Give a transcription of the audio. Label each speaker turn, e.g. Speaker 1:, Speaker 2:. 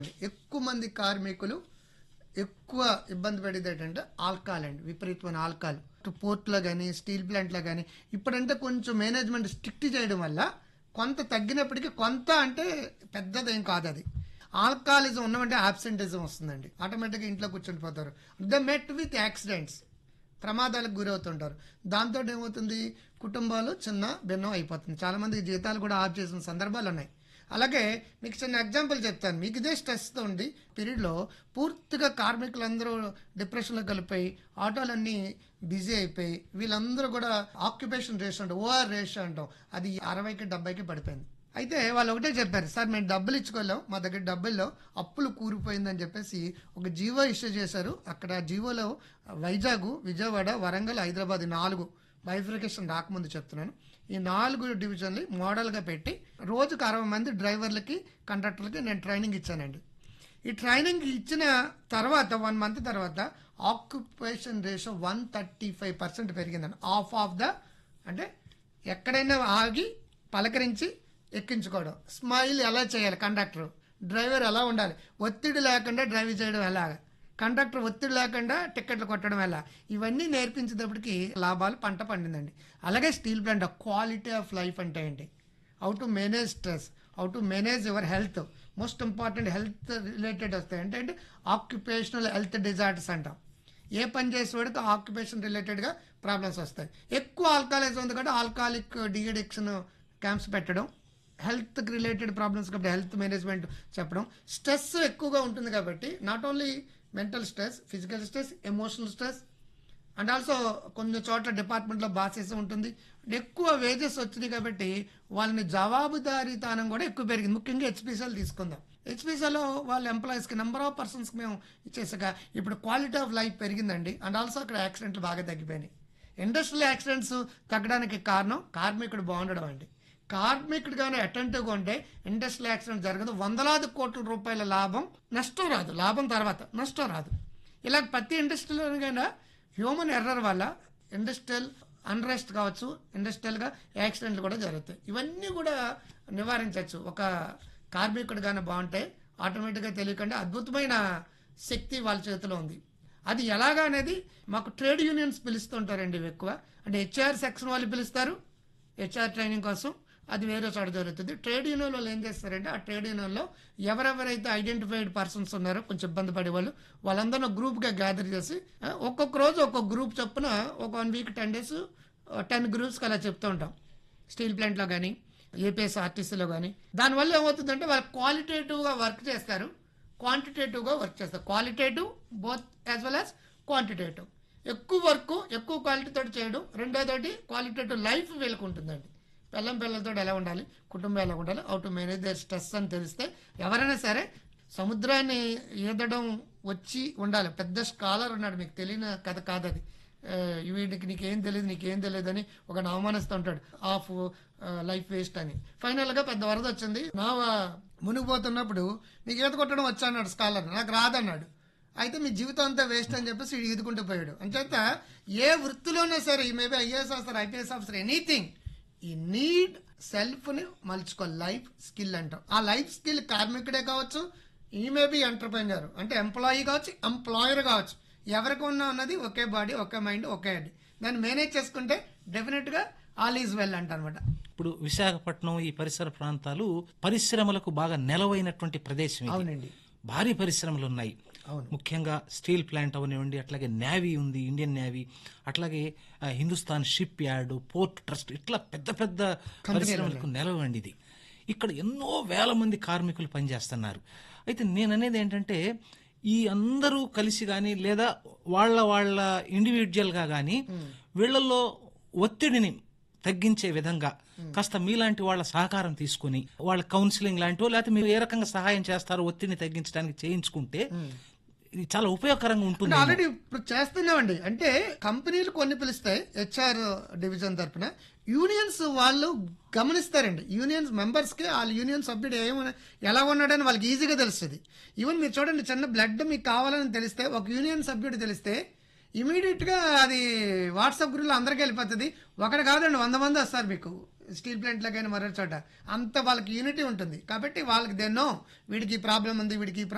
Speaker 1: ఎక్కువ మంది కార్మికులు ఎక్కువ ఇబ్బంది పడేది ఏంటంటే ఆల్కహాల్ అండి విపరీతమైన ఆల్కహాల్ ఇటు పోర్ట్లో కానీ స్టీల్ ప్లాంట్లో కానీ ఇప్పుడంటే కొంచెం మేనేజ్మెంట్ స్ట్రిక్ట్ చేయడం వల్ల కొంత తగ్గినప్పటికీ కొంత అంటే పెద్దదేం కాదు అది ఆల్కహాలిజం ఉన్నమంటే ఆబ్సెంటిజం వస్తుందండి ఆటోమేటిక్గా ఇంట్లో కూర్చుండిపోతారు ద మెట్ విత్ యాక్సిడెంట్స్ ప్రమాదాలకు గురవుతుంటారు దాంతో ఏమవుతుంది కుటుంబాలు చిన్న భిన్నం అయిపోతుంది చాలా మంది జీతాలు కూడా ఆఫ్ చేసిన సందర్భాలు ఉన్నాయి అలాగే మీకు చిన్న ఎగ్జాంపుల్ చెప్తాను మీకు ఇదే స్ట్రెస్తో ఉండి పీరియడ్లో పూర్తిగా కార్మికులందరూ డిప్రెషన్లో కలిపోయి ఆటోలన్నీ బిజీ అయిపోయి వీళ్ళందరూ కూడా ఆక్యుపేషన్ రేషియో అంటాం ఓఆర్ రేషియో అంటాం అది అరవైకి డెబ్బైకి పడిపోయింది అయితే వాళ్ళు ఒకటే చెప్పారు సార్ మేము డబ్బులు ఇచ్చుకోలేం మా దగ్గర డబ్బుల్లో అప్పులు కూరిపోయిందని చెప్పేసి ఒక జీవో ఇష్యూ చేశారు అక్కడ జీవోలో వైజాగ్ విజయవాడ వరంగల్ హైదరాబాద్ ఈ నాలుగు బైఫికేషన్ రాకముందు చెప్తున్నాను ఈ నాలుగు డివిజన్లు మోడల్గా పెట్టి రోజుకు అరవై మంది డ్రైవర్లకి కండక్టర్లకి నేను ట్రైనింగ్ ఇచ్చానండి ఈ ట్రైనింగ్ ఇచ్చిన తర్వాత వన్ మంత్ తర్వాత occupation ratio one thirty five percent పెరిగిందండి ఆఫ్ ఆఫ్ ద అంటే ఎక్కడైనా ఆగి పలకరించి ఎక్కించుకోవడం స్మైల్ ఎలా చేయాలి కండక్టర్ డ్రైవర్ ఎలా ఉండాలి ఒత్తిడి లేకుండా డ్రైవ్ చేయడం ఎలాగ కండక్టర్ ఒత్తిడి లేకుండా టికెట్లు కొట్టడం ఎలా ఇవన్నీ నేర్పించేటప్పటికి లాభాలు పంట పండిందండి అలాగే steel plant quality of life అంటే ఏంటి how to manage stress how to manage your health most important health related వస్తాయి అంటే అంటే ఆక్యుపేషనల్ హెల్త్ డిజార్డర్స్ అంటాం ఏ పని చేసేవాడికి ఆక్యుపేషన్ రిలేటెడ్గా ప్రాబ్లమ్స్ వస్తాయి ఎక్కువ ఆల్కహాలిజం ఉంది కాబట్టి ఆల్కహాలిక్ డిఎడిక్షన్ క్యాంప్స్ పెట్టడం హెల్త్కి రిలేటెడ్ ప్రాబ్లమ్స్ కాబట్టి హెల్త్ మేనేజ్మెంట్ చెప్పడం స్ట్రెస్ ఎక్కువగా ఉంటుంది కాబట్టి not only mental stress physical stress emotional stress and also కొన్ని చోట్ల డిపార్ట్మెంట్లో బాసెస్ ఉంటుంది ఎక్కువ వేజెస్ వచ్చినాయి కాబట్టి వాళ్ళని జవాబుదారీతనం కూడా ఎక్కువ పెరిగింది ముఖ్యంగా హెచ్పిసిఎల్ తీసుకుందాం హెచ్పిసిఎల్లో వాళ్ళ ఎంప్లాయీస్కి నెంబర్ ఆఫ్ పర్సన్స్కి మేము ఇచ్చేసాక ఇప్పుడు క్వాలిటీ ఆఫ్ లైఫ్ పెరిగిందండి అండ్ ఆల్సో అక్కడ యాక్సిడెంట్లు బాగా తగ్గిపోయినాయి ఇండస్ట్రియల్ యాక్సిడెంట్స్ తగ్గడానికి కారణం కార్మికుడు బాగుండడం అండి కార్మికుడు కానీ అటెంటివ్గా ఉంటే ఇండస్ట్రియల్ యాక్సిడెంట్ జరగదు వందలాది కోట్ల రూపాయల లాభం నష్టం రాదు లాభం తర్వాత నష్టం రాదు ఇలా ప్రతి ఇండస్ట్రీలోనైనా హ్యూమన్ ఎర్రర్ వల్ల ఇండస్ట్రియల్ అన్రెస్ట్ కావచ్చు ఇండస్ట్రియల్గా యాక్సిడెంట్లు కూడా జరుగుతాయి ఇవన్నీ కూడా నివారించవచ్చు ఒక కార్మికుడు కానీ బాగుంటే ఆటోమేటిక్గా తెలియకుండా అద్భుతమైన శక్తి వాళ్ళ చేతిలో ఉంది అది ఎలాగా అనేది మాకు ట్రేడ్ యూనియన్స్ పిలుస్తుంటారండి ఇవి ఎక్కువ అంటే హెచ్ఆర్ సెక్షన్ వాళ్ళు పిలుస్తారు హెచ్ఆర్ ట్రైనింగ్ కోసం అది వేరే చోట జరుగుతుంది ట్రేడ్ యూనియన్ వాళ్ళు ఏం చేస్తారంటే ఆ ట్రేడ్ యూనియన్లో ఎవరెవరైతే ఐడెంటిఫైడ్ పర్సన్స్ ఉన్నారో కొంచెం ఇబ్బంది పడే వాళ్ళు వాళ్ళందరూ గ్రూప్గా గ్యాదర్ చేసి ఆ, ఒక్కొక్క రోజు ఒక్కొక్క గ్రూప్ చొప్పున ఒక one week ten days ten గ్రూప్స్కి అలా చెప్తూ ఉంటాం స్టీల్ ప్లాంట్లో కానీ ఏపీఎస్ ఆర్టీసీలో కానీ దానివల్ల ఏమవుతుందంటే వాళ్ళు క్వాలిటేటివ్గా వర్క్ చేస్తారు క్వాంటిటేటివ్గా వర్క్ చేస్తారు qualitative both as well as quantitative ఎక్కువ వర్క్ ఎక్కువ క్వాలిటీతో చేయడం రెండోదోటి క్వాలిటేటివ్ లైఫ్ వీళ్ళకు ఉంటుందండి పిల్లం పిల్లలతో ఎలా ఉండాలి కుటుంబం ఎలా ఉండాలి how to manage their stress అని తెలిస్తే ఎవరైనా సరే సముద్రాన్ని ఈదడం వచ్చి ఉండాలి పెద్ద స్కాలర్ ఉన్నాడు మీకు తెలియని కథ కాదది ఆ, వీడికి నీకేం తెలియదు నీకేం తెలియదు అని ఒక అవమానిస్తూ ఉంటాడు ఆఫ్ లైఫ్ వేస్ట్ అని ఫైనల్గా పెద్ద వరద వచ్చింది నా మునిగిపోతున్నప్పుడు నీకు ఈత కొట్టడం వచ్చా అన్నాడు స్కాలర్ నాకు రాదన్నాడు అయితే మీ జీవితం అంతా వేస్ట్ అని చెప్పేసి వీడు ఈదుకుంటూ పోయాడు అంచేత ఏ వృత్తిలోనే సరే ఈ maybe IAS officer IPS officer anything ఈ నీడ్ సెల్ఫ్ని మలుచుకో లైఫ్ స్కిల్ అంటాం ఆ లైఫ్ స్కిల్ కార్మికుడే కావచ్చు ఈ మేబీ ఎంటర్ప్రైనర్ అంటే ఎంప్లాయీ కావచ్చు ఎంప్లాయర్ కావచ్చు ఎవరికి ఉన్నా ఉన్నది ఒకే బాడీ ఒకే మైండ్ ఒకే హెడ్ దాన్ని మేనేజ్ చేసుకుంటే డెఫినెట్గా ఆల్ ఈజ్ వెల్ అంట అనమాట
Speaker 2: ఇప్పుడు విశాఖపట్నం ఈ పరిసర ప్రాంతాలు పరిశ్రమలకు బాగా నెలవైనటువంటి ప్రదేశం ఇది.
Speaker 1: అవునండి
Speaker 2: భారీ పరిశ్రమలు ఉన్నాయి
Speaker 1: అవును.
Speaker 2: ముఖ్యంగా స్టీల్ ప్లాంట్ అవనివ్వండి అట్లాగే నేవీ ఉంది ఇండియన్ నేవీ అట్లాగే ఆ, Hindustan shipyard port trust ఇట్లా పెద్ద పెద్ద పరిశ్రమలకు నెలవండి ఇది ఇక్కడ ఎన్నో వేల మంది కార్మికులు పనిచేస్తున్నారు అయితే నేను అనేది ఏంటంటే ఈ అందరూ కలిసి కానీ లేదా వాళ్ళ వాళ్ళ ఇండివిజువల్గా కానీ వీళ్ళల్లో ఒత్తిడిని తగ్గించే విధంగా కాస్త మీలాంటి వాళ్ళ సహకారం తీసుకుని వాళ్ళ కౌన్సిలింగ్ లాంటివో లేకపోతే మీరు ఏ రకంగా సహాయం చేస్తారో ఒత్తిడిని తగ్గించడానికి చేయించుకుంటే ఇది చాలా ఉపయోగకరంగా ఉంటుంది
Speaker 1: ఆల్రెడీ ఇప్పుడు చేస్తున్నామండి అంటే కంపెనీలు కొన్ని పిలుస్తాయి హెచ్ఆర్ డివిజన్ తరపున యూనియన్స్ వాళ్ళు గమనిస్తారండి యూనియన్స్ మెంబర్స్కి వాళ్ళ యూనియన్ సభ్యుడు ఏమన్నా ఎలా ఉన్నాడని వాళ్ళకి ఈజీగా తెలుస్తుంది ఈవెన్ మీరు చూడండి చిన్న బ్లడ్ మీకు కావాలని తెలిస్తే ఒక యూనియన్ సభ్యుడు తెలిస్తే ఇమీడియట్గా అది వాట్సాప్ గ్రూప్లో అందరికీ వెళ్ళిపోతుంది ఒకటి కాదండి వంద మంది వస్తారు మీకు స్టీల్ ప్లాంట్లో కానీ మరో చోట అంత వాళ్ళకి యూనిటీ ఉంటుంది కాబట్టి వాళ్ళకి దేన్నో వీడికి ఈ ప్రాబ్లం ఉంది వీడికి ఈ